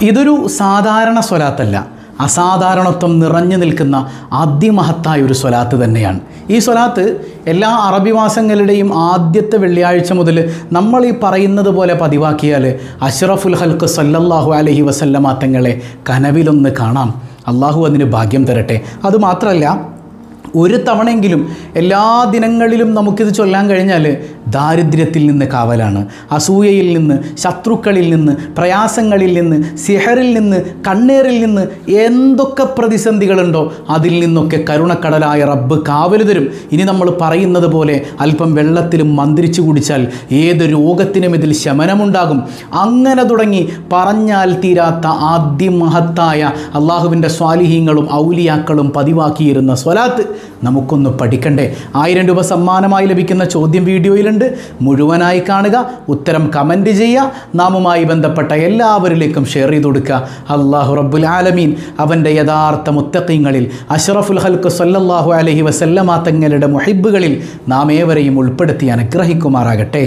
ഇതൊരു സാധാരണ സ്വലാത്തല്ല അസാധാരണത്വം നിറഞ്ഞു നിൽക്കുന്ന അതിമഹത്തായ ഒരു സ്വലാത്ത് തന്നെയാണ് ഈ സ്വലാത്ത് എല്ലാ അറബി മാസങ്ങളുടെയും ആദ്യത്തെ വെള്ളിയാഴ്ച മുതൽ നമ്മൾ ഈ പറയുന്നത് പോലെ പതിവാക്കിയാൽ അഷ്റഫുൽ ഹൽക്ക് സല്ലല്ലാഹു അലഹി വസല്ലമ തങ്ങളെ കനവിലൊന്ന് കാണാം അള്ളാഹു അതിന് ഭാഗ്യം തരട്ടെ അതുമാത്രമല്ല ഒരു തവണയെങ്കിലും എല്ലാ ദിനങ്ങളിലും നമുക്കിത് ചൊല്ലാൻ കഴിഞ്ഞാൽ ദാരിദ്ര്യത്തിൽ നിന്ന് കാവലാണ് അസൂയയിൽ നിന്ന് ശത്രുക്കളിൽ നിന്ന് പ്രയാസങ്ങളിൽ നിന്ന് സിഹറിൽ നിന്ന് കണ്ണേറിൽ നിന്ന് എന്തൊക്കെ പ്രതിസന്ധികളുണ്ടോ അതിൽ നിന്നൊക്കെ കരുണക്കടലായ റബ്ബ് കാവൽ തരും ഇനി നമ്മൾ പറയുന്നത് പോലെ അല്പം വെള്ളത്തിലും മന്ത്രിച്ചു കുടിച്ചാൽ ഏത് രോഗത്തിനും ഇതിൽ ശമനമുണ്ടാകും അങ്ങനെ തുടങ്ങി പറഞ്ഞാൽ തീരാത്ത ആദ്യമഹത്തായ അള്ളാഹുവിൻ്റെ സ്വാലിഹീങ്ങളും ഔലിയാക്കളും പതിവാക്കിയിരുന്ന സ്വലാത്ത് നമുക്കൊന്ന് പഠിക്കണ്ടേ ആയിരം രൂപ സമ്മാനമായി ലഭിക്കുന്ന ചോദ്യം വീഡിയോയിലുണ്ട് മുഴുവനായി കാണുക ഉത്തരം കമൻറ്റ് ചെയ്യുക നാമുമായി ബന്ധപ്പെട്ട എല്ലാവരിലേക്കും ഷെയർ ചെയ്ത് കൊടുക്കുക അള്ളാഹു റബ്ബുൽ ആലമീൻ അവൻ്റെ യഥാർത്ഥ മുത്തക്കീങ്ങളിൽ അഷ്റഫുൽ ഹൽക്ക് സല്ലല്ലാഹു അലഹി വസല്ലമാ തങ്ങളുടെ മുഹിബുകളിൽ നാം ഏവരെയും ഉൾപ്പെടുത്തി അനുഗ്രഹിക്കുമാറാകട്ടെ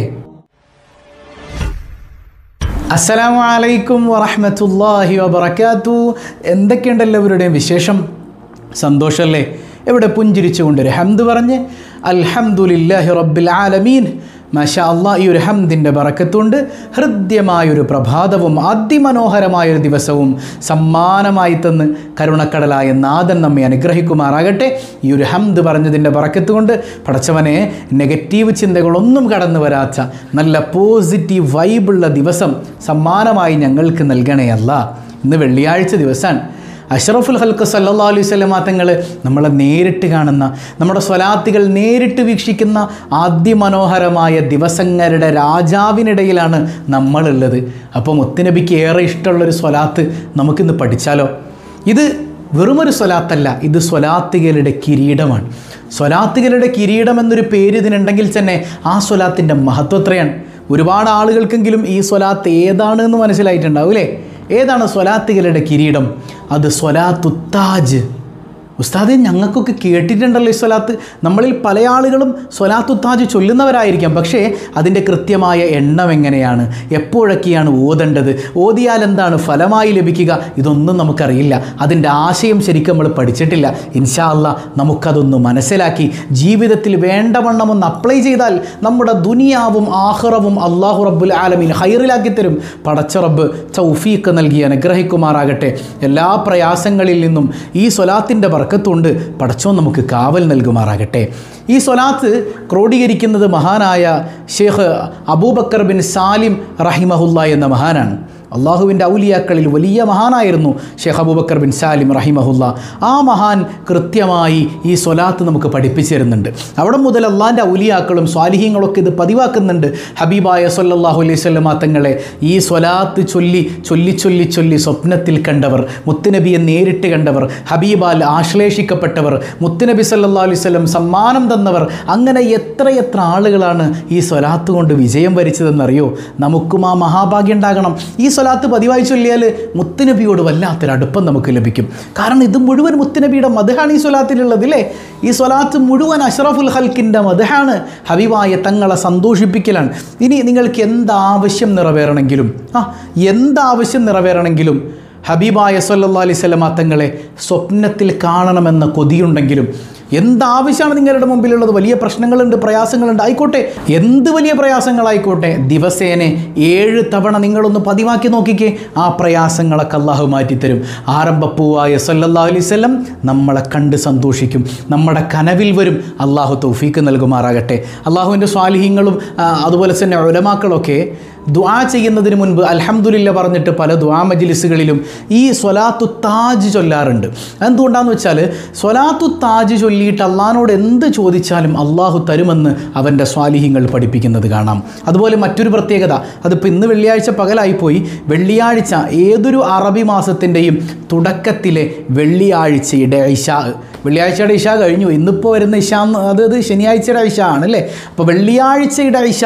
അസ്സലാമു അലൈക്കും വറഹ്മത്തുള്ളാഹി വബറകാതു എന്തൊക്കെയുണ്ട് എല്ലാവരുടെയും വിശേഷം സന്തോഷമല്ലേ എവിടെ പുഞ്ചിരിച്ചുകൊണ്ടൊരു ഹംദ് പറഞ്ഞ് അൽഹംദുലില്ലാഹി റബ്ബിൽ ആലമീൻ മാഷാ അള്ളാ ഈ ഒരു ഹംദിൻ്റെ ബറക്കത്തുണ്ട് ഹൃദ്യമായൊരു പ്രഭാതവും അതിമനോഹരമായൊരു ദിവസവും സമ്മാനമായി തന്ന് കരുണക്കടലായ നാഥൻ നമ്മെ അനുഗ്രഹിക്കുമാറാകട്ടെ ഈ ഒരു ഹംദ് പറഞ്ഞതിൻ്റെ ബറക്കത്ത് കൊണ്ട് പടച്ചവനെ നെഗറ്റീവ് ചിന്തകളൊന്നും കടന്നു വരാത്ത നല്ല പോസിറ്റീവ് വൈബുള്ള ദിവസം സമ്മാനമായി ഞങ്ങൾക്ക് നൽകണേ അല്ല ഇന്ന് വെള്ളിയാഴ്ച ദിവസമാണ് അഷ്റഫുൽ ഹൽക്ക് സല്ലാ അലൈഹി സ്വലമാ തങ്ങൾ നമ്മളെ നേരിട്ട് കാണുന്ന നമ്മുടെ സ്വലാത്തികൾ നേരിട്ട് വീക്ഷിക്കുന്ന അതിമനോഹരമായ ദിവസങ്ങളുടെ രാജാവിനിടയിലാണ് നമ്മളുള്ളത് അപ്പോൾ മുത്തുനബിക്ക് ഏറെ ഇഷ്ടമുള്ളൊരു സ്വലാത്ത് നമുക്കിന്ന് പഠിച്ചാലോ ഇത് വെറുമൊരു സ്വലാത്തല്ല ഇത് സ്വലാത്തുകളുടെ കിരീടമാണ് സ്വലാത്തുകളുടെ കിരീടം എന്നൊരു പേര് ഇതിനുണ്ടെങ്കിൽ തന്നെ ആ സ്വലാത്തിൻ്റെ മഹത്വത്രയാണ് ഒരുപാട് ആളുകൾക്കെങ്കിലും ഈ സ്വലാത്ത് ഏതാണ് എന്ന് മനസ്സിലായിട്ടുണ്ടാവും അല്ലേ ഏതാണ് സ്വലാത്തുകളുടെ കിരീടം അത് സ്വലാത്തുത്താജ് ഉസ്താദെ ഞങ്ങൾക്കൊക്കെ കേട്ടിട്ടുണ്ടല്ലോ ഈ സ്വലാത്ത് നമ്മളിൽ പല ആളുകളും സ്വലാത്തുത്താജ് ചൊല്ലുന്നവരായിരിക്കാം പക്ഷേ അതിൻ്റെ കൃത്യമായ എണ്ണം എങ്ങനെയാണ് എപ്പോഴൊക്കെയാണ് ഓതേണ്ടത് ഓതിയാൽ എന്താണ് ഫലമായി ലഭിക്കുക ഇതൊന്നും നമുക്കറിയില്ല അതിൻ്റെ ആശയം ശരിക്കും നമ്മൾ പഠിച്ചിട്ടില്ല ഇൻഷാ അല്ല നമുക്കതൊന്ന് മനസ്സിലാക്കി ജീവിതത്തിൽ വേണ്ടവണ്ണം ഒന്ന് അപ്ലൈ ചെയ്താൽ നമ്മുടെ ദുനിയാവും ആഹ്റവും അള്ളാഹു റബ്ബുൽ ആലമീൻ ഹൈറിലാക്കി തരും പടച്ച റബ്ബ് ചൗഫീക്ക് നൽകി അനുഗ്രഹിക്കുമാറാകട്ടെ എല്ലാ പ്രയാസങ്ങളിൽ നിന്നും ഈ സ്വലാത്തിൻ്റെ വർക്കത്തുണ്ട് പടച്ചോൻ നമുക്ക് കാവൽ നൽകുമാറാകട്ടെ ഈ സ്വലാത്ത് ക്രോഡീകരിക്കുന്നത് മഹാനായ ഷേഖ് അബൂബക്കർ ബിൻ സാലിം റഹിമഹുല്ല എന്ന മഹാനാണ് അള്ളാഹുവിൻ്റെ ഔലിയാക്കളിൽ വലിയ മഹാനായിരുന്നു ഷെയ്ഖ് അബൂബക്കർ ബിൻ സാലിം റഹിമഹുല്ല ആ മഹാൻ കൃത്യമായി ഈ സ്വലാത്ത് നമുക്ക് പഠിപ്പിച്ചു തരുന്നുണ്ട് അവിടെ മുതൽ അള്ളാഹിൻ്റെ ഔലിയാക്കളും സ്വാലിഹ്യങ്ങളൊക്കെ ഇത് പതിവാക്കുന്നുണ്ട് ഹബീബായ സല്ലല്ലാഹു അലൈഹി സ്വല്ലമ തങ്ങളെ ഈ സ്വലാത്ത് ചൊല്ലി ചൊല്ലി ചൊല്ലി ചൊല്ലി സ്വപ്നത്തിൽ കണ്ടവർ മുത്തുനബിയെ നേരിട്ട് കണ്ടവർ ഹബീബാൽ ആശ്ലേഷിക്കപ്പെട്ടവർ മുത്തുനബി സല്ലല്ലാഹു അലൈഹി വസല്ലം സമ്മാനം തന്നവർ അങ്ങനെ എത്രയെത്ര ആളുകളാണ് ഈ സ്വലാത്ത് കൊണ്ട് വിജയം വരിച്ചതെന്നറിയോ നമുക്കും ആ മഹാഭാഗ്യം ഉണ്ടാകണം ഈ സ്വലാത്ത് പതിവായി ചൊല്ലിയാൽ മുത്തുനബിയോട് വല്ലാത്തൊരു അടുപ്പം നമുക്ക് ലഭിക്കും കാരണം ഇത് മുഴുവൻ മുത്തുനബിയുടെ മതഹാണ് ഈ സ്വലാത്തിലുള്ളത് അല്ലേ ഈ സ്വലാത്ത് മുഴുവൻ അഷ്റഫുൽ ഹൽക്കിൻ്റെ മതഹാണ് ഹബീബായ തങ്ങളെ സന്തോഷിപ്പിക്കലാണ് ഇനി നിങ്ങൾക്ക് എന്താവശ്യം നിറവേറണമെങ്കിലും ആ എന്താവശ്യം നിറവേറണമെങ്കിലും ഹബീബായ സല്ലല്ലാ അലൈഹി സ്വലമ തങ്ങളെ സ്വപ്നത്തിൽ കാണണമെന്ന കൊതിയുണ്ടെങ്കിലും എന്താവശ്യമാണ് നിങ്ങളുടെ മുമ്പിലുള്ളത് വലിയ പ്രശ്നങ്ങളുണ്ട് പ്രയാസങ്ങളുണ്ട് ആയിക്കോട്ടെ എന്ത് വലിയ പ്രയാസങ്ങളായിക്കോട്ടെ ദിവസേന ഏഴ് തവണ നിങ്ങളൊന്ന് പതിവാക്കി നോക്കിക്കേ ആ പ്രയാസങ്ങളൊക്കെ അള്ളാഹു മാറ്റിത്തരും ആരംഭപ്പൂവായ സല്ലല്ലാ അലൈവല്ലം നമ്മളെ കണ്ട് സന്തോഷിക്കും നമ്മുടെ കനവിൽ വരും അള്ളാഹു തൗഫീക്ക് നൽകുമാറാകട്ടെ അള്ളാഹുവിൻ്റെ സ്വാലിഹ്യങ്ങളും ആ, അതുപോലെ തന്നെ ഒലമാക്കളൊക്കെ ദുആ ചെയ്യുന്നതിന് മുൻപ് അൽഹംദുലില്ല പറഞ്ഞിട്ട് പല ദുആ മജ്ലിസുകളിലും ഈ സ്വലാത്തു താജ് ചൊല്ലാറുണ്ട് എന്തുകൊണ്ടാന്ന് വെച്ചാൽ സ്വലാത്തു താജ് ചൊല്ലിയിട്ട് അള്ളഹാനോട് എന്ത് ചോദിച്ചാലും അള്ളാഹു തരുമെന്ന് അവൻ്റെ സ്വാലിഹ്യങ്ങൾ പഠിപ്പിക്കുന്നത് കാണാം അതുപോലെ മറ്റൊരു പ്രത്യേകത അതിപ്പോൾ ഇന്ന് വെള്ളിയാഴ്ച പകലായിപ്പോയി വെള്ളിയാഴ്ച ഏതൊരു അറബി മാസത്തിൻ്റെയും തുടക്കത്തിലെ വെള്ളിയാഴ്ചയുടെ ഇഷാ വെള്ളിയാഴ്ചയുടെ ഇഷ കഴിഞ്ഞു ഇന്നിപ്പോൾ വരുന്ന ഇഷ എന്ന് അതായത് ശനിയാഴ്ചയുടെ ഇഷ ആണ് അല്ലേ അപ്പോൾ വെള്ളിയാഴ്ചയുടെ ഇഷ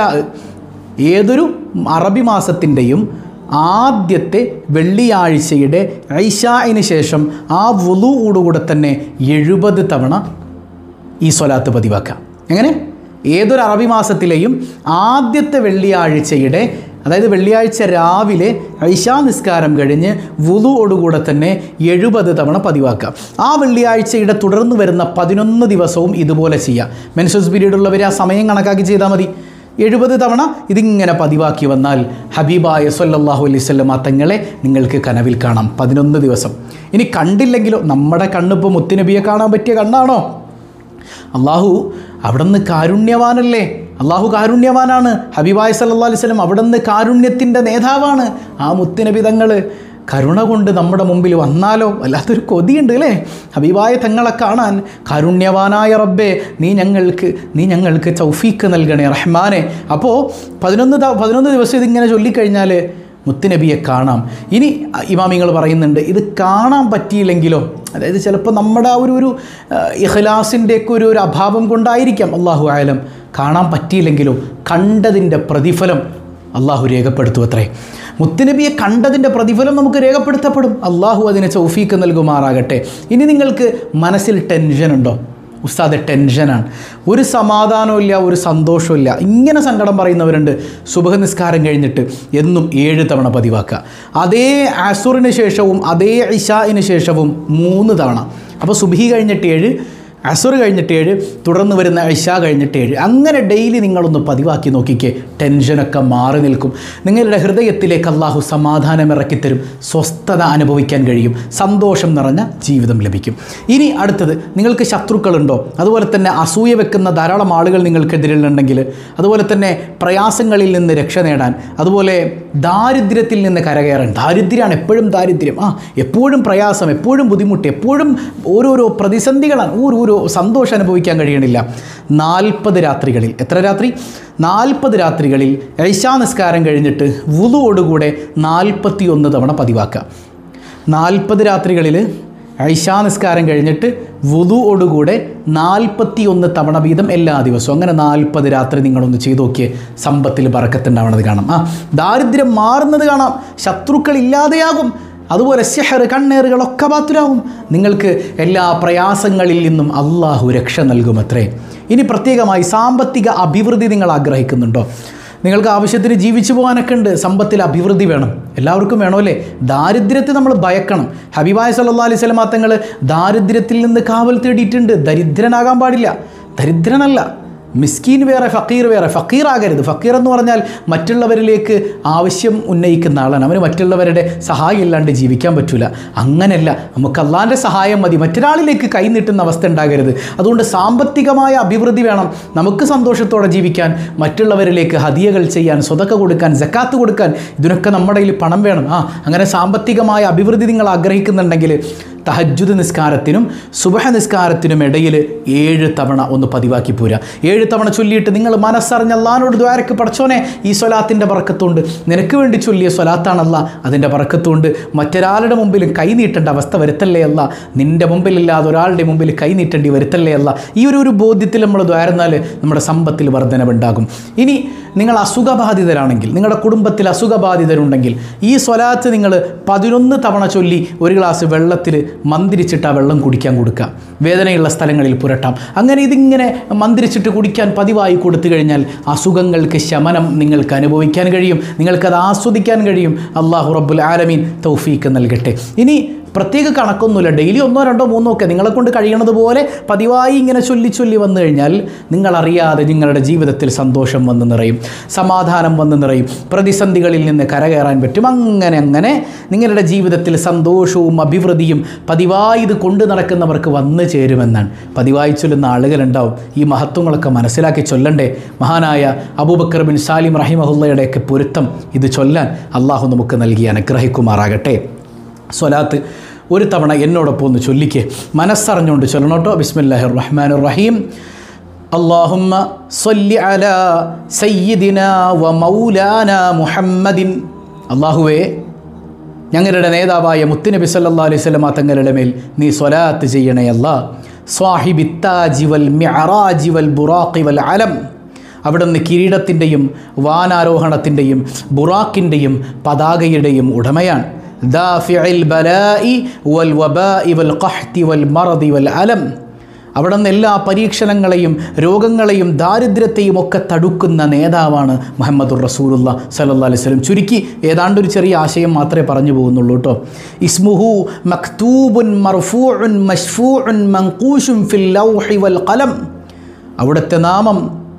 ഏതൊരു അറബി മാസത്തിൻ്റെയും ആദ്യത്തെ വെള്ളിയാഴ്ചയുടെ ഐഷായിന് ശേഷം ആ വുളുവോടുകൂടെ തന്നെ എഴുപത് തവണ ഈ സ്വലാത്ത് പതിവാക്കാം എങ്ങനെ ഏതൊരു അറബി മാസത്തിലെയും ആദ്യത്തെ വെള്ളിയാഴ്ചയുടെ അതായത് വെള്ളിയാഴ്ച രാവിലെ ഐശാ നിസ്കാരം കഴിഞ്ഞ് വുളുവോടുകൂടെ തന്നെ എഴുപത് തവണ പതിവാക്കാം ആ വെള്ളിയാഴ്ചയുടെ തുടർന്ന് വരുന്ന പതിനൊന്ന് ദിവസവും ഇതുപോലെ ചെയ്യാം മെൻസസ് പീരീഡ് ഉള്ളവർ ആ സമയം കണക്കാക്കി ചെയ്താൽ മതി എഴുപത് തവണ ഇതിങ്ങനെ പതിവാക്കി വന്നാൽ ഹബീബായ സല്ലല്ലാഹു അലൈഹി സ്വല്ലം തങ്ങളെ നിങ്ങൾക്ക് കനവിൽ കാണാം പതിനൊന്ന് ദിവസം ഇനി കണ്ടില്ലെങ്കിലോ നമ്മുടെ കണ്ണിപ്പോൾ മുത്തുനബിയെ കാണാൻ പറ്റിയ കണ്ണാണോ അള്ളാഹു അവിടുന്ന് കാരുണ്യവാനല്ലേ അള്ളാഹു കാരുണ്യവാനാണ് ഹബീബായ് സല്ലാ അലൈഹി സ്വലം അവിടുന്ന് കാരുണ്യത്തിൻ്റെ നേതാവാണ് ആ മുത്തുനബി തങ്ങൾ കരുണ കൊണ്ട് നമ്മുടെ മുമ്പിൽ വന്നാലോ വല്ലാത്തൊരു കൊതിയുണ്ട് അല്ലേ ഹബീബായ തങ്ങളെ കാണാൻ കാരുണ്യവാനായ റബ്ബേ നീ ഞങ്ങൾക്ക് നീ ഞങ്ങൾക്ക് ചൗഫീക്ക് നൽകണേ റഹ്മാനെ അപ്പോൾ പതിനൊന്ന് ത- പതിനൊന്ന് ദിവസം ഇതിങ്ങനെ ചൊല്ലിക്കഴിഞ്ഞാൽ മുത്തുനബിയെ കാണാം ഇനി ഇമാമിങ്ങൾ പറയുന്നുണ്ട് ഇത് കാണാൻ പറ്റിയില്ലെങ്കിലോ അതായത് ചിലപ്പോൾ നമ്മുടെ ആ ഒരു ഒരു ഇഖ്ലാസിൻ്റെയൊക്കെ ഒരു ഒരു അഭാവം കൊണ്ടായിരിക്കാം അള്ളാഹു ആയാലും കാണാൻ പറ്റിയില്ലെങ്കിലോ കണ്ടതിൻ്റെ പ്രതിഫലം അള്ളാഹു രേഖപ്പെടുത്തും അത്രേ മുത്തുനബിയെ കണ്ടതിൻ്റെ പ്രതിഫലം നമുക്ക് രേഖപ്പെടുത്തപ്പെടും അള്ളാഹു അതിനെ ചൗഫീക്ക് നൽകുമാറാകട്ടെ ഇനി നിങ്ങൾക്ക് മനസ്സിൽ ടെൻഷൻ ഉണ്ടോ ഉസ്താദ് ടെൻഷനാണ് ഒരു സമാധാനമില്ല ഒരു സന്തോഷമില്ല ഇങ്ങനെ സങ്കടം പറയുന്നവരുണ്ട് സുബഹ നിസ്കാരം കഴിഞ്ഞിട്ട് എന്നും ഏഴ് തവണ പതിവാക്കുക അതേ അസുറിന് ശേഷവും അതേ ഇഷായിന് ശേഷവും മൂന്ന് തവണ അപ്പോൾ സുബഹി കഴിഞ്ഞിട്ട് ഏഴ് അസുർ കഴിഞ്ഞിട്ട് ഏഴ് തുടർന്ന് വരുന്ന ഇഷ കഴിഞ്ഞിട്ട് ഏഴ് അങ്ങനെ ഡെയിലി നിങ്ങളൊന്ന് പതിവാക്കി നോക്കിക്കേ ടെൻഷനൊക്കെ മാറി നിൽക്കും നിങ്ങളുടെ ഹൃദയത്തിലേക്ക് അള്ളാഹു സമാധാനം ഇറക്കിത്തരും സ്വസ്ഥത അനുഭവിക്കാൻ കഴിയും സന്തോഷം നിറഞ്ഞ ജീവിതം ലഭിക്കും ഇനി അടുത്തത് നിങ്ങൾക്ക് ശത്രുക്കളുണ്ടോ അതുപോലെ തന്നെ അസൂയ വെക്കുന്ന ധാരാളം ആളുകൾ നിങ്ങൾക്കെതിരിലുണ്ടെങ്കിൽ അതുപോലെ തന്നെ പ്രയാസങ്ങളിൽ നിന്ന് രക്ഷ നേടാൻ അതുപോലെ ദാരിദ്ര്യത്തിൽ നിന്ന് കരകയറാൻ ദാരിദ്ര്യമാണ് എപ്പോഴും ദാരിദ്ര്യം ആ എപ്പോഴും പ്രയാസം എപ്പോഴും ബുദ്ധിമുട്ട് എപ്പോഴും ഓരോരോ പ്രതിസന്ധികളാണ് ഓരോരോ സന്തോഷം അനുഭവിക്കാൻ കഴിയണില്ല നാൽപ്പത് രാത്രികളിൽ എത്ര രാത്രി നാൽപ്പത് രാത്രികളിൽ ഐശാ നിസ്കാരം കഴിഞ്ഞിട്ട് വുളുവോടുകൂടെ നാൽപ്പത്തി ഒന്ന് തവണ പതിവാക്കുക നാൽപ്പത് രാത്രികളിൽ ഐശാ നിസ്കാരം കഴിഞ്ഞിട്ട് വുതുവോടുകൂടെ നാൽപ്പത്തി ഒന്ന് തവണ വീതം എല്ലാ ദിവസവും അങ്ങനെ നാൽപ്പത് രാത്രി നിങ്ങളൊന്ന് ചെയ്തു നോക്കിയേ സമ്പത്തിൽ ബറക്കത്തുണ്ടാവണത് കാണാം ആ ദാരിദ്ര്യം മാറുന്നത് കാണാം ശത്രുക്കൾ ഇല്ലാതെയാകും അതുപോലെ സെഹർ കണ്ണേറുകളൊക്കെ ബാത്തുരാകും നിങ്ങൾക്ക് എല്ലാ പ്രയാസങ്ങളിൽ നിന്നും അള്ളാഹു രക്ഷ നൽകുമത്രേ ഇനി പ്രത്യേകമായി സാമ്പത്തിക അഭിവൃദ്ധി നിങ്ങൾ ആഗ്രഹിക്കുന്നുണ്ടോ നിങ്ങൾക്ക് ആവശ്യത്തിന് ജീവിച്ചു പോകാനൊക്കെ ഉണ്ട് സമ്പത്തിൽ അഭിവൃദ്ധി വേണം എല്ലാവർക്കും വേണമല്ലേ ദാരിദ്ര്യത്തെ നമ്മൾ ഭയക്കണം ഹബീബായ സല്ലാ അലൈഹി സ്വലമാ തങ്ങൾ ദാരിദ്ര്യത്തിൽ നിന്ന് കാവൽ തേടിയിട്ടുണ്ട് ദരിദ്രനാകാൻ പാടില്ല ദരിദ്രനല്ല മിസ്കീൻ വേറെ ഫക്കീർ വേറെ ഫക്കീർ ആകരുത് ഫക്കീർ എന്ന് പറഞ്ഞാൽ മറ്റുള്ളവരിലേക്ക് ആവശ്യം ഉന്നയിക്കുന്ന ആളാണ് അവന് മറ്റുള്ളവരുടെ സഹായം ഇല്ലാണ്ട് ജീവിക്കാൻ പറ്റില്ല അങ്ങനെയല്ല നമുക്ക് അള്ളാൻ്റെ സഹായം മതി മറ്റൊരാളിലേക്ക് കൈ നീട്ടുന്ന അവസ്ഥ ഉണ്ടാകരുത് അതുകൊണ്ട് സാമ്പത്തികമായ അഭിവൃദ്ധി വേണം നമുക്ക് സന്തോഷത്തോടെ ജീവിക്കാൻ മറ്റുള്ളവരിലേക്ക് ഹദിയകൾ ചെയ്യാൻ സ്വതക്ക കൊടുക്കാൻ ജക്കാത്ത് കൊടുക്കാൻ ഇതിനൊക്കെ നമ്മുടെ കയ്യിൽ പണം വേണം ആ അങ്ങനെ സാമ്പത്തികമായ അഭിവൃദ്ധി നിങ്ങൾ ആഗ്രഹിക്കുന്നുണ്ടെങ്കിൽ തഹജ്ജുദ് നിസ്കാരത്തിനും സുബഹ നിസ്കാരത്തിനും ഇടയിൽ ഏഴ് തവണ ഒന്ന് പതിവാക്കി പോരാ ഏഴ് തവണ ചൊല്ലിയിട്ട് നിങ്ങൾ മനസ്സറിഞ്ഞ അള്ളഹാനോട് ദ്വാരക്ക് പഠിച്ചോനെ ഈ സ്വലാത്തിൻ്റെ പറക്കത്തുണ്ട് നിനക്ക് വേണ്ടി ചൊല്ലിയ സ്വലാത്താണല്ല അതിൻ്റെ പറക്കത്തുണ്ട് മറ്റൊരാളുടെ മുമ്പിൽ കൈ നീട്ടേണ്ട അവസ്ഥ വരുത്തല്ലേ അല്ല നിൻ്റെ മുമ്പിലില്ലാതെ ഒരാളുടെ മുമ്പിൽ കൈ നീട്ടേണ്ടി വരുത്തല്ലേ അല്ല ഈ ഒരു ഒരു ബോധ്യത്തിൽ നമ്മൾ ദ്വാരുന്നാൽ നമ്മുടെ സമ്പത്തിൽ വർധനവുണ്ടാകും ഇനി നിങ്ങൾ അസുഖബാധിതരാണെങ്കിൽ നിങ്ങളുടെ കുടുംബത്തിൽ അസുഖബാധിതരുണ്ടെങ്കിൽ ഈ സ്വലാത്ത് നിങ്ങൾ പതിനൊന്ന് തവണ ചൊല്ലി ഒരു ഗ്ലാസ് വെള്ളത്തിൽ മന്ദിരിച്ചിട്ട് ആ വെള്ളം കുടിക്കാൻ കൊടുക്കുക വേദനയുള്ള സ്ഥലങ്ങളിൽ പുരട്ടാം അങ്ങനെ ഇതിങ്ങനെ മന്ദിരിച്ചിട്ട് കുടിക്കാൻ പതിവായി കൊടുത്തു കഴിഞ്ഞാൽ അസുഖങ്ങൾക്ക് ശമനം നിങ്ങൾക്ക് അനുഭവിക്കാൻ കഴിയും നിങ്ങൾക്കത് ആസ്വദിക്കാൻ കഴിയും അള്ളാഹു റബ്ബുൽ ആലമീൻ തൗഫീക്ക് നൽകട്ടെ ഇനി പ്രത്യേക കണക്കൊന്നുമില്ല ഡെയിലി ഒന്നോ രണ്ടോ മൂന്നോ ഒക്കെ നിങ്ങളെ കൊണ്ട് കഴിയണത് പോലെ പതിവായി ഇങ്ങനെ ചൊല്ലി ചൊല്ലി വന്നു കഴിഞ്ഞാൽ നിങ്ങളറിയാതെ നിങ്ങളുടെ ജീവിതത്തിൽ സന്തോഷം വന്ന് നിറയും സമാധാനം വന്ന് നിറയും പ്രതിസന്ധികളിൽ നിന്ന് കരകയറാൻ പറ്റും അങ്ങനെ അങ്ങനെ നിങ്ങളുടെ ജീവിതത്തിൽ സന്തോഷവും അഭിവൃദ്ധിയും പതിവായി ഇത് കൊണ്ടു നടക്കുന്നവർക്ക് വന്നു ചേരുമെന്നാണ് പതിവായി ചൊല്ലുന്ന ആളുകളുണ്ടാവും ഈ മഹത്വങ്ങളൊക്കെ മനസ്സിലാക്കി ചൊല്ലണ്ടേ മഹാനായ അബൂബക്കർ ബിൻ സാലിം റഹിമഹുല്ലയുടെയൊക്കെ പൊരുത്തം ഇത് ചൊല്ലാൻ അള്ളാഹു നമുക്ക് നൽകി അനുഗ്രഹിക്കുമാറാകട്ടെ സ്വലാത്ത് ഒരു തവണ എന്നോടൊപ്പം ഒന്ന് ചൊല്ലിക്കേ മനസ്സറിഞ്ഞുകൊണ്ട് ചൊല്ലണോട്ടോ ബിസ്മില്ലാഹി റഹ്മാൻ റഹീം اللهم صل على سيدنا ومولانا മുഹമ്മദിൻ അള്ളാഹുവേ ഞങ്ങളുടെ നേതാവായ മുത്തുനബി സല്ലാ അലൈഹി സ്വലമ തങ്ങളുടെ മേൽ നീ സ്വലാത്ത് ചെയ്യണേ അല്ല സ്വാഹിബി താജി വൽ മിഅറാജി വൽ ബുറാഖി വൽ അലം അവിടുന്ന് കിരീടത്തിൻ്റെയും വാനാരോഹണത്തിൻ്റെയും ബുറാക്കിൻ്റെയും പതാകയുടെയും ഉടമയാണ് دافع البلاء والوباء والقحط والمرض والألم അവിടെ നിന്ന് എല്ലാ പരീക്ഷണങ്ങളെയും രോഗങ്ങളെയും ദാരിദ്ര്യത്തെയും ഒക്കെ തടുക്കുന്ന നേതാവാണ് മുഹമ്മദുർ റസൂലുള്ള സല്ലല്ലാഹു അലൈഹി വസല്ലം ചുരുക്കി ഏതാണ്ട് ഒരു ചെറിയ ആശയം മാത്രമേ പറഞ്ഞു പോകുന്നുള്ളൂ കേട്ടോ ഇസ്മുഹു മക്തൂബുൻ മർഫൂഉൻ മഷ്ഫൂഉൻ മൻഖൂഷുൻ ഫിൽ ലൗഹി വൽ ഖലം അവിടുത്തെ നാമം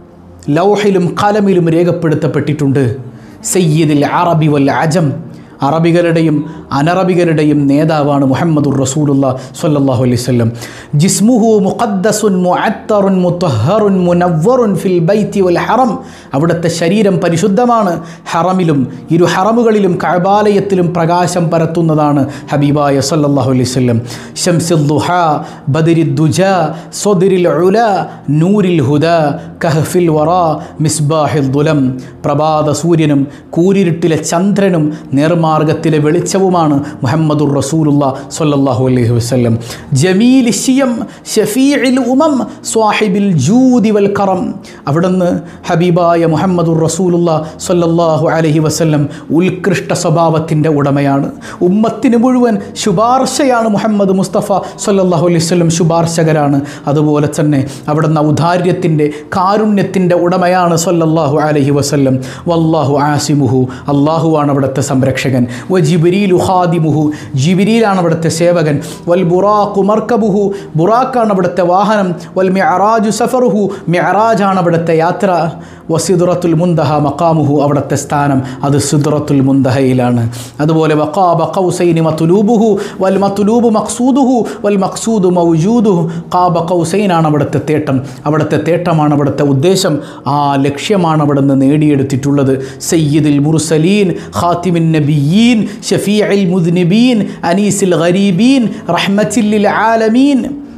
ലൗഹിലും കലമിലും രേഖപ്പെടുത്തപ്പെട്ടിട്ടുണ്ട് സയ്യിദിൽ അറബി വൽ അജം അറബികളുടെയും അനറബികളുടെയും നേതാവാണ് മുഹമ്മദുർ റസൂലുള്ള സ്വല്ലല്ലാഹു അലൈഹി വസല്ലം ജിസ്മുഹു മുഖദ്ദസുൻ മുഅത്തറുൻ മുത്തഹറുൻ മുനവ്വറുൻ ഫിൽ ബൈത്തി വൽ ഹറം അവിടുത്തെ ശരീരം പരിശുദ്ധമാണ് ഹറമിലും ഇരു ഹറമുകളിലും കഅബാലയത്തിലും പ്രകാശം പരത്തുന്നതാണ് ഹബീബായ സല്ലല്ലാഹു അലൈഹി വസല്ലം ശംസുൽ ദുഹ ബദരി ദുജ സ്വദിരിൽ ഉല നൂരിൽ ഹുദ കഹ്ഫിൽ വറ മിസ്ബാഹിൽ ദുലം പ്രഭാത സൂര്യനും കൂരിരുട്ടിലെ ചന്ദ്രനും നേർമാർഗത്തിലെ വെളിച്ചവുമാണ് മുഹമ്മദുർ റസൂലുള്ള സ്വല്ലല്ലാഹു അലൈഹി വസല്ലം ജമീൽ ഷിയം ഷഫീഇൽ ഉമം സ്വാഹിബിൽ ജൂദി വൽ കറം അവിടുന്ന് ഹബീബായ മുഹമ്മദുർ റസൂലുള്ള സ്വല്ലല്ലാഹു അലൈഹി വസല്ലം ഉത്കൃഷ്ട സ്വഭാവത്തിൻ്റെ ഉടമയാണ് ഉമ്മത്തിന് മുഴുവൻ ശുപാർശയാണ് മുഹമ്മദ് മുസ്തഫ സ്വല്ലല്ലാഹു അലൈഹി വസല്ലം ശുപാർശകരാണ് അതുപോലെ തന്നെ അവിടുന്ന് ഔദാര്യത്തിൻ്റെ കാരുണ്യത്തിൻ്റെ ഉടമയാണ് സ്വല്ലല്ലാഹു അലൈഹി വസല്ലം വല്ലാഹു ആസിമുഹു അള്ളാഹുവാണ് അവിടുത്തെ സംരക്ഷകൻ വ ജിബിരീലു ഖാദിമുഹു ജിബിരിയിലാണ് അവിടുത്തെ സേവകൻ വൽ ബുറാഖു മർക്കബുഹു ബുറാഖാണ് അവിടുത്തെ വാഹനം വൽ മിഅറാജു സഫറുഹു മിഅറാജാണ് അവിടുത്തെ യാത്ര വസിദുറത്തുൽ മുന്തഹ മക്കാമുഹു അവിടുത്തെ സ്ഥാനം അത് സിദുറത്തുൽ മുന്തഹയിലാണ് അതുപോലെ വഖാബ ഖൗസൈനി മത്തുലൂബുഹു വൽ മത്തുലൂബു മഖ്സൂദുഹു വൽ മഖ്സൂദു മൗജൂദുഹു ഖാബ ഖൗസൈനാണ് അവിടുത്തെ തേട്ടം അവിടുത്തെ തേട്ടമാണ് അവിടുത്തെ ഉദ്ദേശം ആ ലക്ഷ്യമാണ് അവിടുന്ന് നേടിയെടുത്തിട്ടുള്ളത് സയ്യിദുൽ മുർസലീൻ ഖാത്തിമിൻ നബിയീൻ ഷഫീഇൽ മുദ്നിബീൻ അനീസിൽ ഗരീബീൻ റഹ്മത്തിൽ ആലമീൻ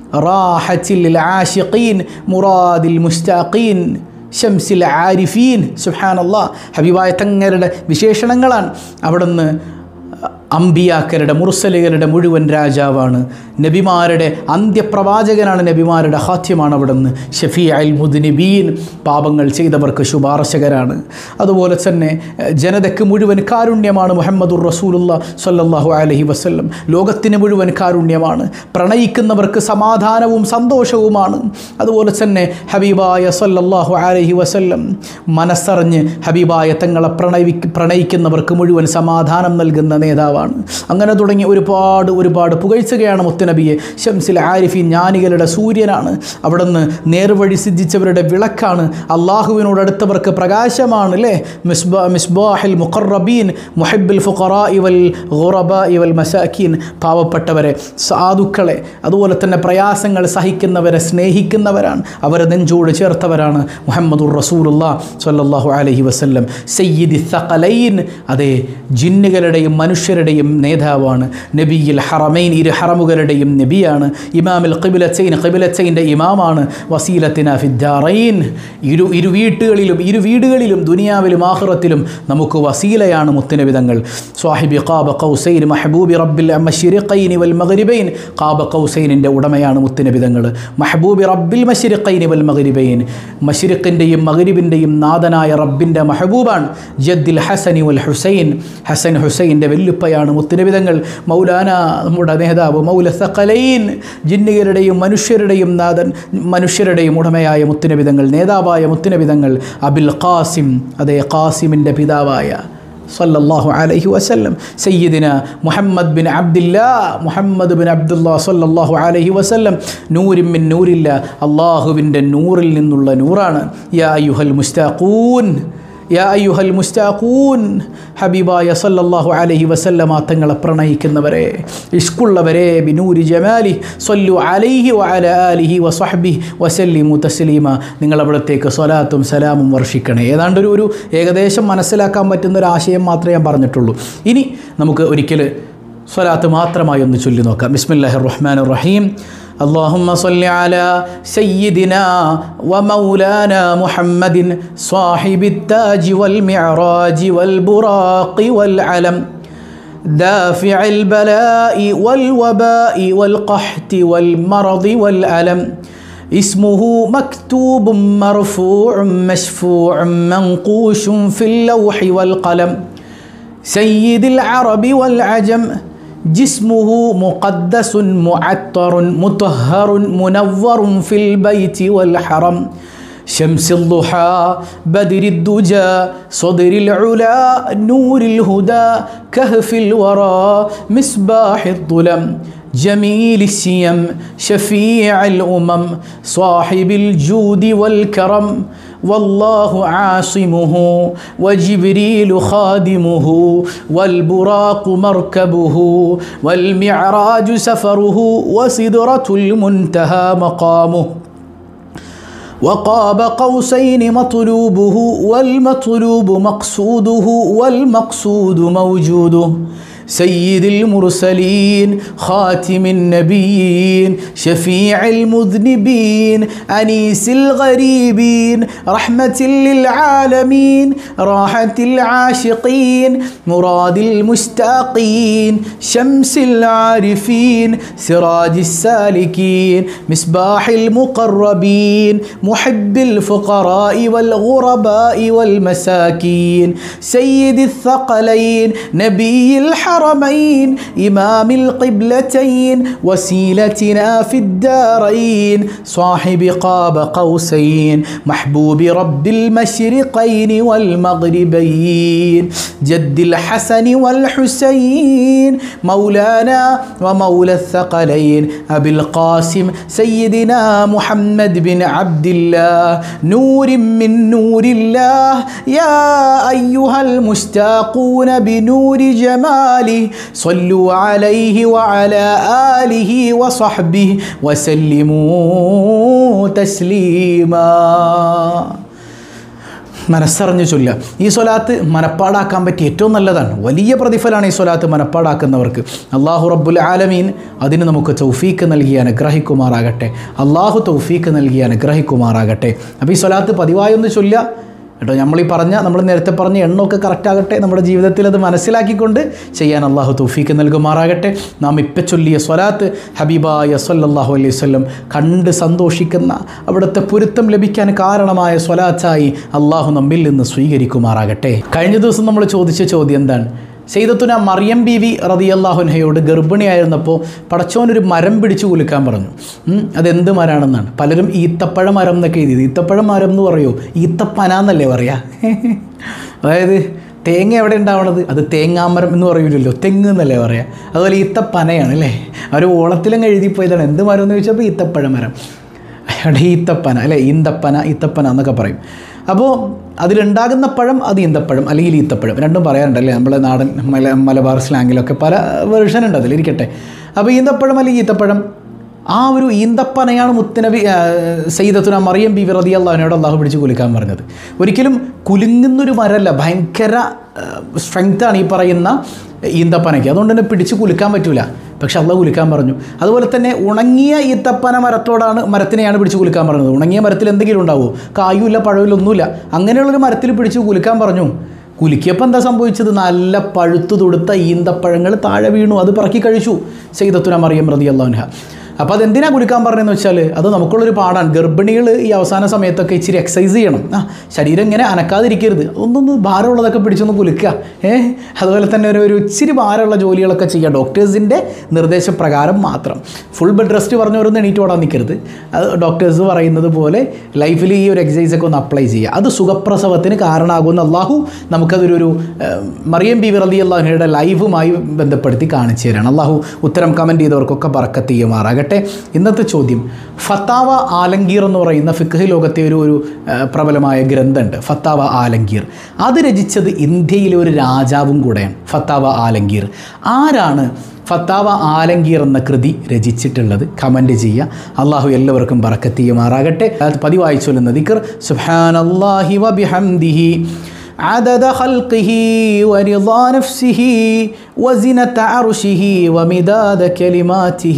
റാഹത്തിൽ ആഷിഖീൻ മുറാദിൽ മുസ്താഖീൻ ഷംസിൽ ആരിഫീൻ സുഹാനല്ലാ ഹബീബായ തങ്ങളുടെ വിശേഷണങ്ങളാണ് അവിടുന്ന് അമ്പിയാക്കരുടെ മുർസലുകളുടെ മുഴുവൻ രാജാവാണ് നബിമാരുടെ അന്ത്യപ്രവാചകനാണ് നബിമാരുടെ ഹാത്യമാണ് അവിടുന്ന് ഷഫീ അൽ മുദ്നിബീൻ പാപങ്ങൾ ചെയ്തവർക്ക് ശുപാർശകരാണ് അതുപോലെ തന്നെ എഹ്, ജനതയ്ക്ക് മുഴുവൻ കാരുണ്യമാണ് മുഹമ്മദുർ റസൂലുള്ള സല്ലല്ലാഹു അലൈഹി വസല്ലം ലോകത്തിന് മുഴുവൻ കാരുണ്യമാണ് പ്രണയിക്കുന്നവർക്ക് സമാധാനവും സന്തോഷവുമാണ് അതുപോലെ തന്നെ ഹബീബായ സല്ലല്ലാഹു അലൈഹി വസല്ലം മനസ്സറിഞ്ഞ് ഹബീബായ തങ്ങളെ പ്രണയി പ്രണയിക്കുന്നവർക്ക് മുഴുവൻ സമാധാനം നൽകുന്ന നേതാവാണ് അങ്ങനെ തുടങ്ങി ഒരുപാട് ഒരുപാട് പുകഴ്ചകയാണ് മുത്തനബിയെ ഷംസിൽ ആരിഫി ജ്ഞാനികളുടെ സൂര്യനാണ് അവിടുന്ന് നേർവഴി സിദ്ധിച്ചവരുടെ വിളക്കാണ് അള്ളാഹുവിനോട് അടുത്തവർക്ക് പ്രകാശമാണ് അല്ലേ മിസ്ബ മിസ്ബാഹിൽ മുഖറബീൻ മുഹബിൽ ഫുഖറാ ഇവൽ ഗുറബ ഇവൽ മസാക്കീൻ പാവപ്പെട്ടവരെ സാധുക്കളെ അതുപോലെ തന്നെ പ്രയാസങ്ങൾ സഹിക്കുന്നവരെ സ്നേഹിക്കുന്നവരാണ് അവരെ നെഞ്ചോട് ചേർത്തവരാണ് മുഹമ്മദുർ റസൂലുള്ള സ്വല്ലല്ലാഹു അലൈഹി വസല്ലം സയ്യിദി സഖലൈൻ അതെ ജിന്നുകളുടെയും മനുഷ്യരുടെയും നേതാവാണ് നബിയിൽ ഹറമൈൻ ഇരു ഹറമുകളുടെയും നബിയാണ് ഇമാമിൽ ഖിബിലച്ചൈൻ ഖിബിലച്ചൈൻ്റെ ഇമാമാണ് വസീലത്തിന ഫിദ്ദാറൈൻ ഇരു ഇരു വീട്ടുകളിലും ഇരു വീടുകളിലും ദുനിയാവിലും ആഹ്റത്തിലും നമുക്ക് വസീലയാണ് മുത്തുനബിതങ്ങൾ സ്വാഹിബി ഖാബ ഖൗസൈൻ മഹബൂബി റബ്ബിൽ മഷിറിഖൈനി വൽ മഗ്രിബൈൻ ഖാബ ഖൗസൈനിൻ്റെ ഉടമയാണ് മുത്തുനബിതങ്ങൾ മഹബൂബി റബ്ബിൽ മഷിറിഖൈനി വൽ മഗ്രിബൈൻ മഷിറിഖിൻ്റെയും മഗ്രിബിൻ്റെയും നാഥനായ റബ്ബിൻ്റെ മഹബൂബാണ് ജദ്ദിൽ ഹസനി വൽ ഹുസൈൻ ഹസൻ ഹുസൈൻ്റെ വെല്ലുപ്പയാണ് മുത്തുനബിതങ്ങൾ മൗലാന നമ്മുടെ നേതാവ് മൗല സഖലൈൻ ജിന്നുകളുടെയും മനുഷ്യരുടെയും നാഥൻ മനുഷ്യരുടെയും ഉടമയായ മുത്തുനബിതങ്ങൾ നേതാവായ മുത്തുനബിതങ്ങൾ അബിൽ ഖാസിം അതേ ഖാസിമിൻ്റെ പിതാവായ സല്ലല്ലാഹു അലൈഹി വസല്ലം സയ്യിദിന മുഹമ്മദ് ബിൻ അബ്ദില്ലാ മുഹമ്മദ് ബിൻ അബ്ദുല്ലാ സല്ലല്ലാഹു അലൈഹി വസല്ലം നൂരിൻ മിൻ നൂരില്ല അള്ളാഹുവിൻ്റെ നൂറിൽ നിന്നുള്ള നൂറാണ് യാ അയ്യുഹൽ മുസ്താഖൂൻ യാ അയ്യുഹൽ മുസ്താഖൂൻ ഹബീബായ സല്ലല്ലാഹു അലൈഹി വസല്ലമ തങ്ങളെ പ്രണയിക്കുന്നവരെ ഇഷ്കുള്ളവരെ ബിനൂരി ജമാലി സല്ലു അലൈഹി വഅല ആലിഹി വസഹ്ബിഹി വസല്ലിമു തസ്ലീമ നിങ്ങൾ അവിടത്തേക്ക് സ്വലാത്തും സലാമും വർഷിക്കണേ ഏതാണ്ട് ഒരു ഒരു ഏകദേശം മനസ്സിലാക്കാൻ പറ്റുന്ന ഒരു ആശയം മാത്രമേ ഞാൻ പറഞ്ഞിട്ടുള്ളൂ ഇനി നമുക്ക് ഒരിക്കൽ സ്വലാത്ത് മാത്രമായി ഒന്ന് ചൊല്ലി നോക്കാം ബിസ്മില്ലാഹിർ റഹ്മാനിർ റഹീം اللهم صل على سيدنا ومولانا محمد صاحب التاج والمعراج والبراق والعلم دافع البلاء والوباء والقحط والمرض والألم اسمه مكتوب مرفوع مشفوع منقوش في اللوح والقلم سيد العرب والعجم جسمه مقدس معطر مطهر منور في البيت والحرم شمس الضحى بدر الدجى صدر العلا نور الهدى كهف الورى مصباح الظلم جميل السيم شفيع الأمم صاحب الجود والكرم والله عاصمه وجبريل خادمه والبراق مركبه والمعراج سفره وسدرة المنتهى مقامه وقاب قوسين مطلوبه والمطلوب مقصوده والمقصود موجوده سيد المرسلين خاتم النبيين شفيع المذنبين أنيس الغريبين رحمة للعالمين راحة العاشقين مراد المشتاقين شمس العارفين سراج السالكين مصباح المقربين محب الفقراء والغرباء والمساكين سيد الثقلين نبي الحرمين إمام القبلتين وسيلتنا في الدارين صاحب قاب قوسين محبوب رب المشرقين والمغربين جد الحسن والحسين مولانا ومولى الثقلين أبي القاسم سيدنا محمد بن عبد الله نور من نور الله يا أيها المشتاقون بنور جماله صلوا عليه وعلى آله وصحبه وسلموا تسليما മനസ്സറിഞ്ഞ് ചൊല്ലുക ഈ സ്വലാത്ത് മനപ്പാടാക്കാൻ പറ്റിയ ഏറ്റവും നല്ലതാണ് വലിയ പ്രതിഫലമാണ് ഈ സ്വലാത്ത് മനപ്പാടാക്കുന്നവർക്ക് അള്ളാഹു റബ്ബുൽ ആലമീൻ അതിന് നമുക്ക് തൗഫീക്ക് നൽകി അനുഗ്രഹിക്കുമാറാകട്ടെ അള്ളാഹു തൗഫീക്ക് നൽകി അനുഗ്രഹിക്കുമാറാകട്ടെ അപ്പോൾ ഈ സ്വലാത്ത് പതിവായൊന്ന് ചൊല്ലുക കേട്ടോ നമ്മൾ ഈ പറഞ്ഞ നമ്മൾ നേരത്തെ പറഞ്ഞ എണ്ണമൊക്കെ കറക്റ്റ് ആകട്ടെ നമ്മുടെ ജീവിതത്തിൽ അത് മനസ്സിലാക്കിക്കൊണ്ട് ചെയ്യാൻ അള്ളാഹു തൗഫീക്ക് നൽകുമാറാകട്ടെ നാം ഇപ്പം ചൊല്ലിയ സ്വലാത്ത് ഹബീബായ സല്ലല്ലാഹു അലൈഹി വസല്ലം കണ്ട് സന്തോഷിക്കുന്ന അവിടുത്തെ പൊരുത്തം ലഭിക്കാൻ കാരണമായ സ്വലാത്തായി അള്ളാഹു നമ്മിൽ നിന്ന് സ്വീകരിക്കുമാറാകട്ടെ കഴിഞ്ഞ ദിവസം നമ്മൾ ചോദിച്ച ചോദ്യം എന്താണ് സെയ്തത്തുന മറിയം ബി വി റതിയല്ലാഹുൻഹയോട് ഗർഭിണിയായിരുന്നപ്പോൾ പടച്ചോനൊരു മരം പിടിച്ചു കുലുക്കാൻ പറഞ്ഞു ഉം, അതെന്ത് മരാണെന്നാണ് പലരും ഈത്തപ്പഴ മരം എന്നൊക്കെ എഴുതിയത് ഈത്തപ്പഴ മരം എന്ന് പറയുമോ ഈത്തപ്പന എന്നല്ലേ പറയാ അതായത് തേങ്ങ എവിടെ ഉണ്ടാവണത് അത് തേങ്ങാമരം എന്ന് പറയൂലല്ലോ തെങ്ങ് എന്നല്ലേ പറയാം അതുപോലെ ഈത്തപ്പനയാണ് അല്ലേ അവർ ഓളത്തിലങ്ങ് എഴുതിപ്പോയതാണ് എന്ത് മരം എന്ന് ചോദിച്ചപ്പോൾ ഈത്തപ്പഴ മരം അവിടെ ഈത്തപ്പന അല്ലേ ഈന്തപ്പന ഈത്തപ്പന എന്നൊക്കെ പറയും അപ്പോൾ അതിലുണ്ടാകുന്ന പഴം അത് ഈന്തപ്പഴം അല്ലെങ്കിൽ ഈത്തപ്പഴം രണ്ടും പറയാറുണ്ടല്ലേ നമ്മളെ നാടൻ മല മലബാർ സ്ലാങ്ങിലൊക്കെ പല വേർഷൻ ഉണ്ട് അതിലിരിക്കട്ടെ അപ്പോൾ ഈന്തപ്പഴം അല്ലെങ്കിൽ ഈത്തപ്പഴം ആ ഒരു ഈന്തപ്പനയാണ് മുത്തനബി ആ, സയ്യിദത്തുന മറിയം ബി റതി അള്ളാഹിനോട് അള്ളാഹു പിടിച്ച് കുലുക്കാൻ പറഞ്ഞത് ഒരിക്കലും കുലുങ്ങുന്നൊരു മരമല്ല ഭയങ്കര സ്ട്രെങ്ത്താണ് ഈ പറയുന്ന ഈന്തപ്പനയ്ക്ക് അതുകൊണ്ട് തന്നെ പിടിച്ച് കുലുക്കാൻ പറ്റൂല പക്ഷെ അള്ളാഹ് കുലുക്കാൻ പറഞ്ഞു അതുപോലെ തന്നെ ഉണങ്ങിയ ഈത്തപ്പന മരത്തോടാണ് മരത്തിനെയാണ് പിടിച്ച് കുലുക്കാൻ പറഞ്ഞത് ഉണങ്ങിയ മരത്തിൽ എന്തെങ്കിലും ഉണ്ടാവുമോ കായുമില്ല പഴമില്ല ഒന്നുമില്ല അങ്ങനെയുള്ളൊരു മരത്തിൽ പിടിച്ച് കുലുക്കാൻ പറഞ്ഞു കുലുക്കിയപ്പോൾ എന്താ സംഭവിച്ചത് നല്ല പഴുത്തു തൊടുത്ത ഈന്തപ്പഴങ്ങൾ താഴെ വീണു അത് പറക്കി കഴിച്ചു ചെയ്തത്തുന മറിയം റതി അള്ളാഹുൻഹ അപ്പോൾ അതെന്തിനാ കുലുക്കാൻ പറഞ്ഞതെന്ന് വെച്ചാൽ അത് നമുക്കുള്ളൊരു പാടാണ് ഗർഭിണികൾ ഈ അവസാന സമയത്തൊക്കെ ഇച്ചിരി എക്സസൈസ് ചെയ്യണം ആ ശരീരം ഇങ്ങനെ അനക്കാതിരിക്കരുത് ഒന്നൊന്ന് ഭാരമുള്ളതൊക്കെ പിടിച്ചൊന്ന് കുലുക്കുക ഏ അതുപോലെ തന്നെ ഒരു ഒരു ഇച്ചിരി ഭാരമുള്ള ജോലികളൊക്കെ ചെയ്യുക ഡോക്ടേഴ്സിൻ്റെ നിർദ്ദേശപ്രകാരം മാത്രം ഫുൾ ബെഡ് റെസ്റ്റ് പറഞ്ഞവരൊന്നും എണീറ്റ് ഓടാൻ നിൽക്കരുത് അത് ഡോക്ടേഴ്സ് പറയുന്നത് പോലെ ലൈഫിൽ ഈ ഒരു എക്സസൈസ് ഒക്കെ ഒന്ന് അപ്ലൈ ചെയ്യുക അത് സുഖപ്രസവത്തിന് കാരണമാകുന്ന അള്ളാഹു നമുക്കതൊരു ഒരു ഏഹ്, മറിയം ബി വിറലി അള്ളാഹുനയുടെ ലൈവുമായി ബന്ധപ്പെടുത്തി കാണിച്ചു തരാണ് അള്ളാഹു ഉത്തരം കമൻറ്റ് ചെയ്തവർക്കൊക്കെ പറക്കത്ത് ചെയ്യുമാറാകട്ടെ ഇന്നത്തെ ചോദ്യം ഫത്താവ ആലങ്കീർ എന്ന് പറയുന്ന ഫിഖ് ലോകത്തെ ഒരു ഒരു ഏഹ്, പ്രബലമായ ഗ്രന്ഥമുണ്ട് ഫത്താവ ആലങ്കീർ അത് രചിച്ചത് ഇന്ത്യയിലെ ഒരു രാജാവും കൂടെയാണ് ഫത്താവ ആലങ്കീർ ആരാണ് ഫത്താവ ആലങ്കീർ എന്ന കൃതി രചിച്ചിട്ടുള്ളത് കമൻറ്റ് ചെയ്യുക അള്ളാഹു എല്ലാവർക്കും ബറക്കത്ത് ചെയ്യുമാറാകട്ടെ അത് പതിവായി ചൊല്ലുന്ന ദിക്കർ സുബ്ഹാനല്ലാഹി വബിഹംദിഹി عدد خلقه ورضا نفسه وزنة عرشه ومداد كلماته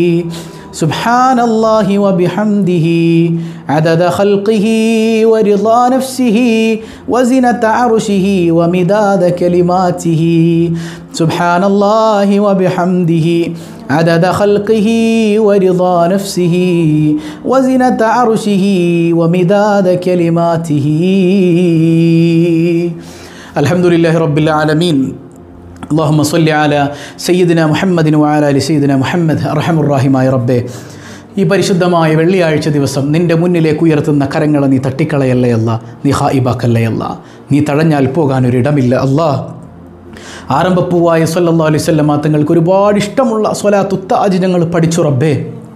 سبحان الله وبحمده عدد خلقه ورضا نفسه وزنة عرشه ومداد كلماته سبحان الله وبحمده عدد خلقه ورضا نفسه وزنة عرشه ومداد كلماته الحمد لله رب العالمين അള്ളാഹുമ്മ സല്ലി അല സയ്യിദിന മുഹമ്മദിനു ആല അലി സയ്യിദിന മുഹമ്മദ് അറഹമുറാഹിമായ റബ്ബേ ഈ പരിശുദ്ധമായ വെള്ളിയാഴ്ച ദിവസം നിൻ്റെ മുന്നിലേക്ക് ഉയർത്തുന്ന കരങ്ങളെ നീ തട്ടിക്കളയല്ലേ അല്ല നീ ഹായിബാക്കല്ലേ അല്ല നീ തഴഞ്ഞാൽ പോകാനൊരിടമില്ല അല്ലാ ആരംഭപ്പൂവായ സല്ലല്ലാഹു അലൈഹി വസല്ലമ തങ്ങൾക്ക് ഒരുപാട് ഇഷ്ടമുള്ള സ്വലാത്തുത്ത അജിനങ്ങൾ പഠിച്ചു റബ്ബേ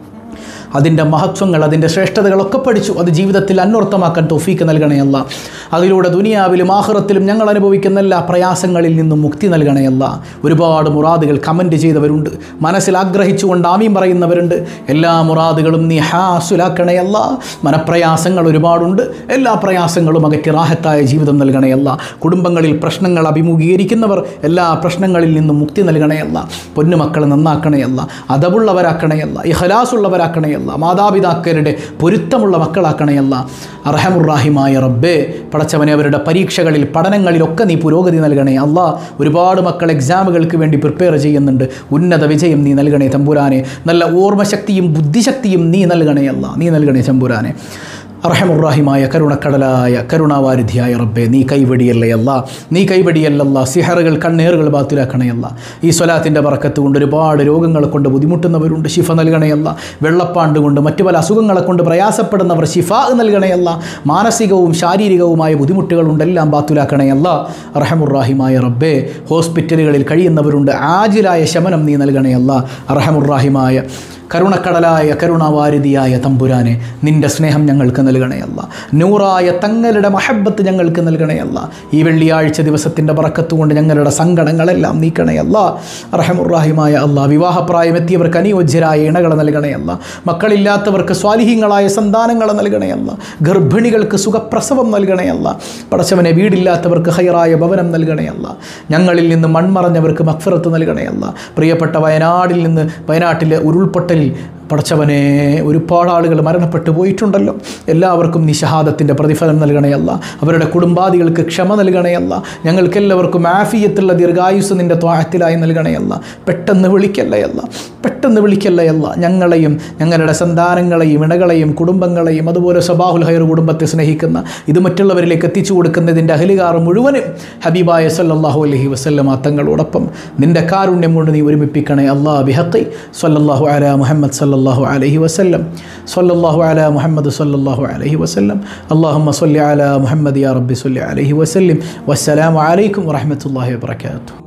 അതിൻ്റെ മഹത്വങ്ങൾ അതിൻ്റെ ശ്രേഷ്ഠതകളൊക്കെ പഠിച്ചു അത് ജീവിതത്തിൽ അന്വർത്ഥമാക്കാൻ തോഫീക്ക് നൽകണയല്ല അതിലൂടെ ദുനിയാവിലും ആഹ്റത്തിലും ഞങ്ങൾ അനുഭവിക്കുന്ന എല്ലാ പ്രയാസങ്ങളിൽ നിന്നും മുക്തി നൽകണയല്ല ഒരുപാട് മുറാദുകൾ കമൻറ്റ് ചെയ്തവരുണ്ട് മനസ്സിൽ ആഗ്രഹിച്ചുകൊണ്ട് ആമീം പറയുന്നവരുണ്ട് എല്ലാ മുറാദുകളും നീ ഹാസുലാക്കണയല്ല മനപ്രയാസങ്ങൾ ഒരുപാടുണ്ട് എല്ലാ പ്രയാസങ്ങളും അകറ്റി റാഹത്തായ ജീവിതം നൽകണയല്ല കുടുംബങ്ങളിൽ പ്രശ്നങ്ങൾ അഭിമുഖീകരിക്കുന്നവർ എല്ലാ പ്രശ്നങ്ങളിൽ നിന്നും മുക്തി നൽകണയല്ല പൊന്നുമക്കൾ നന്നാക്കണയല്ല അതവുള്ളവരാക്കണയല്ല ഇഹലാസുള്ളവരാക്കണയല്ല മാതാപിതാക്കളുടെ പൊരുത്തമുള്ള മക്കളാക്കണയല്ല അർഹമുറാഹിമായ റബ്ബേ പടച്ചവനെ അവരുടെ പരീക്ഷകളിൽ പഠനങ്ങളിലൊക്കെ നീ പുരോഗതി നൽകണേ അല്ല ഒരുപാട് മക്കൾ എക്സാമുകൾക്ക് വേണ്ടി പ്രിപ്പയർ ചെയ്യുന്നുണ്ട് ഉന്നത വിജയം നീ നൽകണേ തമ്പുരാനെ നല്ല ഓർമ്മശക്തിയും ബുദ്ധിശക്തിയും നീ നൽകണേ അല്ല നീ നൽകണേ തമ്പുരാനെ അർഹമുറാഹിമായ കരുണക്കടലായ കരുണാവാരിധിയായ റബ്ബെ നീ കൈവടിയല്ലേ അല്ല നീ കൈവടിയല്ലല്ല സിഹറുകൾ കണ്ണേറുകൾ ബാത്തിലാക്കണയല്ല ഈ സ്വലാത്തിൻ്റെ പറക്കത്ത് കൊണ്ട് ഒരുപാട് രോഗങ്ങളെ കൊണ്ട് ബുദ്ധിമുട്ടുന്നവരുണ്ട് ശിഫ നൽകണയല്ല വെള്ളപ്പാണ്ട് കൊണ്ട് മറ്റു പല അസുഖങ്ങളെ കൊണ്ട് പ്രയാസപ്പെടുന്നവർ ശിഫ നൽകണയല്ല മാനസികവും ശാരീരികവുമായ ബുദ്ധിമുട്ടുകളുണ്ടെല്ലാം ബാത്തുലാക്കണയല്ല അർഹമുറാഹിമായ റബ്ബെ ഹോസ്പിറ്റലുകളിൽ കഴിയുന്നവരുണ്ട് ആജിലായ ശമനം നീ നൽകണയല്ല അർഹമുറാഹിമായ കരുണക്കടലായ കരുണാവാരിതിയായ തമ്പുരാനെ നിന്റെ സ്നേഹം ഞങ്ങൾക്ക് നൽകണയല്ല നൂറായ തങ്ങളുടെ മഹബത്ത് ഞങ്ങൾക്ക് നൽകണയല്ല ഈ വെള്ളിയാഴ്ച ദിവസത്തിൻ്റെ പറക്കത്തുകൊണ്ട് ഞങ്ങളുടെ സങ്കടങ്ങളെല്ലാം നീക്കണയല്ല റഹമുറാഹിമായ അല്ല വിവാഹപ്രായം എത്തിയവർക്ക് അനുയോജ്യരായ ഇണകളെ നൽകണയല്ല മക്കളില്ലാത്തവർക്ക് സ്വാലിഹ്യങ്ങളായ സന്താനങ്ങളെ നൽകണയല്ല ഗർഭിണികൾക്ക് സുഖപ്രസവം നൽകണയല്ല പടച്ചവനെ വീടില്ലാത്തവർക്ക് ഹൈറായ ഭവനം നൽകണയല്ല ഞങ്ങളിൽ നിന്ന് മൺമറഞ്ഞവർക്ക് മക്ഫറത്ത് നൽകണയല്ല പ്രിയപ്പെട്ട വയനാടിൽ നിന്ന് വയനാട്ടിലെ ഉരുൾപൊട്ടലിൽ പടച്ചവനെ ഒരുപാട് ആളുകൾ മരണപ്പെട്ടു പോയിട്ടുണ്ടല്ലോ എല്ലാവർക്കും നീ ഷഹാദത്തിൻ്റെ പ്രതിഫലം നൽകണയല്ല അവരുടെ കുടുംബാദികൾക്ക് ക്ഷമ നൽകണയല്ല ഞങ്ങൾക്കെല്ലാവർക്കും ആഫിയത്തുള്ള ദീർഘായുസ് നിൻ്റെ ത്വാഹത്തിലായി നൽകണയല്ല പെട്ടെന്ന് വിളിക്കല്ലയല്ല പെട്ടെന്ന് വിളിക്കല്ലയല്ല ഞങ്ങളെയും ഞങ്ങളുടെ സന്താനങ്ങളെയും ഇണകളെയും കുടുംബങ്ങളെയും അതുപോലെ സബാഹുൽ ഹൈർ കുടുംബത്തെ സ്നേഹിക്കുന്ന ഇത് മറ്റുള്ളവരിലേക്ക് എത്തിച്ചു കൊടുക്കുന്നതിൻ്റെ അഹലികാർ മുഴുവനും ഹബീബായ സല്ലല്ലാഹു അലൈഹി വസല്ലമ തങ്ങളോടൊപ്പം നിൻ്റെ കാരുണ്യം കൊണ്ട് നീ ഒരുമിപ്പിക്കണേ അള്ളാഹ് ബിഹക്കി സല്ലല്ലാഹു അല മുഹമ്മദ് സല്ലല്ലാഹു അലൈഹി വസല്ലം സല്ലല്ലാഹു അല മുഹമ്മദ് സല്ലല്ലാഹു അലൈഹി വസല്ലം അള്ളാഹുമ്മ സല്ലി അല മുഹമ്മദ് യാ റബ്ബി സല്ലി അലൈഹി വസല്ലം വസ്സലാമു അലൈക്കും വറഹ്മത്തുള്ളാഹി വബറകാതുഹു